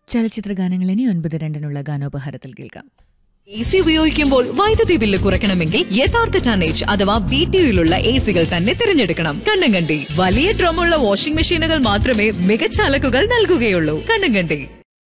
ചലച്ചിത്ര ഗാനങ്ങൾ ഇനി ഒൻപത് രണ്ടിനുള്ള ഗാനോപഹാരത്തിൽ കേൾക്കാം എ സി ഉപയോഗിക്കുമ്പോൾ വൈദ്യുതി ബില്ല് കുറയ്ക്കണമെങ്കിൽ യഥാർത്ഥ ടണ്ണേജ് അഥവാ ബി ടി യുയിലുള്ള എ സികൾ തന്നെ തിരഞ്ഞെടുക്കണം കണ്ണങ്കണ്ടി വലിയ ഡ്രമ്മുള്ള വാഷിംഗ് മെഷീനുകൾ മാത്രമേ മികച്ച അലക്കുകൾ നൽകുകയുള്ളൂ കണ്ണങ്കണ്ടി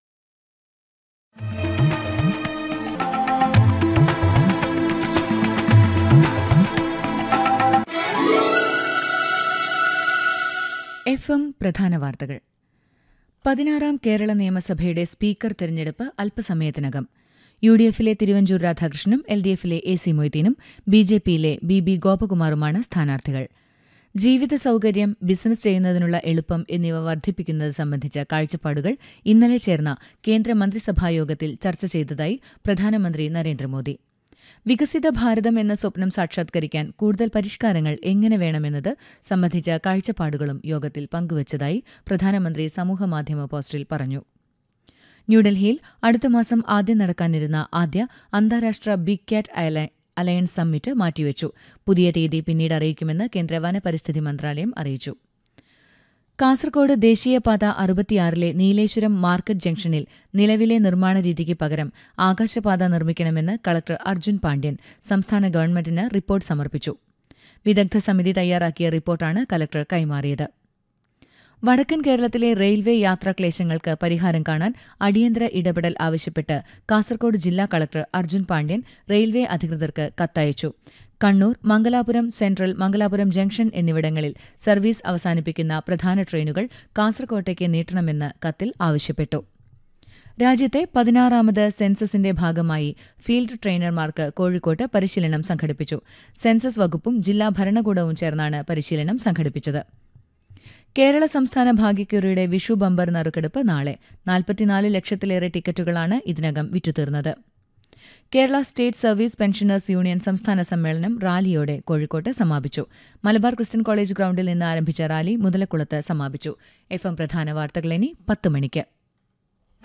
എഫ് എം പ്രധാന വാർത്തകൾ പതിനാറാം കേരള നിയമസഭയുടെ സ്പീക്കർ തെരഞ്ഞെടുപ്പ് അല്പസമയത്തിനകം യു ഡി എഫിലെ തിരുവഞ്ചൂർ രാധാകൃഷ്ണനും എൽ ഡി എഫിലെ എ സി മൊയ്തീനും ബി ജെ പിയിലെ ബി ബി ഗോപകുമാറുമാണ് സ്ഥാനാർത്ഥികൾ ജീവിത സൌകര്യം ബിസിനസ് ചെയ്യുന്നതിനുള്ള എളുപ്പം എന്നിവ വർദ്ധിപ്പിക്കുന്നത് സംബന്ധിച്ച കാഴ്ചപ്പാടുകൾ ഇന്നലെ ചേർന്ന കേന്ദ്ര മന്ത്രിസഭായോഗത്തിൽ ചർച്ച ചെയ്തതായി പ്രധാനമന്ത്രി നരേന്ദ്രമോദി വികസിത ഭാരതം എന്ന സ്വപ്നം സാക്ഷാത്കരിക്കാൻ കൂടുതൽ പരിഷ്കാരങ്ങൾ എങ്ങനെ വേണമെന്നത് സംബന്ധിച്ച കാഴ്ചപ്പാടുകളും യോഗത്തിൽ പങ്കുവച്ചതായി പ്രധാനമന്ത്രി സമൂഹമാധ്യമ പോസ്റ്റിൽ പറഞ്ഞു ന്യൂഡൽഹിയിൽ അടുത്ത മാസം ആദ്യം നടക്കാനിരുന്ന ആദ്യ അന്താരാഷ്ട്ര ബിഗ് ക്യാറ്റ് അയല- അലയൻസ് സമ്മിറ്റ് മാറ്റിവെച്ചു പുതിയ തീയതി പിന്നീട് അറിയിക്കുമെന്ന് കേന്ദ്ര വനപരിസ്ഥിതി മന്ത്രാലയം അറിയിച്ചു കാസർകോട് ദേശീയപാത അറുപത്തിയാറിലെ നീലേശ്വരം മാർക്കറ്റ് ജംഗ്ഷനിൽ നിലവിലെ നിർമ്മാണ രീതിക്ക് പകരം ആകാശപാത നിർമ്മിക്കണമെന്ന് കളക്ടർ അർജുൻ പാണ്ഡ്യൻ സംസ്ഥാന ഗവൺമെന്റിന് റിപ്പോർട്ട് സമർപ്പിച്ചു വിദഗ്ധ സമിതി തയ്യാറാക്കിയ റിപ്പോർട്ടാണ് കലക്ടർ കൈമാറിയത് വടക്കൻ കേരളത്തിലെ റെയിൽവേ യാത്രാക്ലേശങ്ങൾക്ക് പരിഹാരം കാണാൻ അടിയന്തര ഇടപെടൽ ആവശ്യപ്പെട്ട് കാസർകോട് ജില്ലാ കളക്ടർ അർജുൻ പാണ്ഡ്യൻ റെയിൽവേ അധികൃതർക്ക് കത്തയച്ചു കണ്ണൂർ മംഗലാപുരം സെൻട്രൽ മംഗലാപുരം ജംഗ്ഷൻ എന്നിവിടങ്ങളിൽ സർവീസ് അവസാനിപ്പിക്കുന്ന പ്രധാന ട്രെയിനുകൾ കാസർകോട്ടേക്ക് നീട്ടണമെന്ന് കത്തിൽ ആവശ്യപ്പെട്ടു രാജ്യത്തെ പതിനാറാമത് സെൻസസിന്റെ ഭാഗമായി ഫീൽഡ് ട്രെയിനർമാർക്ക് കോഴിക്കോട്ട് പരിശീലനം സംഘടിപ്പിച്ചു സെൻസസ് വകുപ്പും ജില്ലാ ഭരണകൂടവും ചേർന്നാണ് പരിശീലനം സംഘടിപ്പിച്ചത് കേരള സംസ്ഥാന ഭാഗ്യക്കുറിയുടെ വിഷു ബമ്പർ നറുക്കെടുപ്പ് നാളെ നാൽപ്പത്തിനാല് ലക്ഷത്തിലേറെ ടിക്കറ്റുകളാണ് ഇതിനകം വിറ്റുതീർന്നത് Kerala state service pensioners union സംസ്ഥാന സമ്മേളനം റാലിയോടെ കോഴിക്കോട്ട് സമാപിച്ചു മലബാർ ക്രിസ്ത്യൻ കോളേജ് ഗ്രൌണ്ടിൽ നിന്ന് ആരംഭിച്ച റാലി മുതലക്കുളത്ത് സമാപിച്ചു എഫ് എം പ്രധാന വാർത്തകൾ ഇനി പത്ത് മണിക്ക്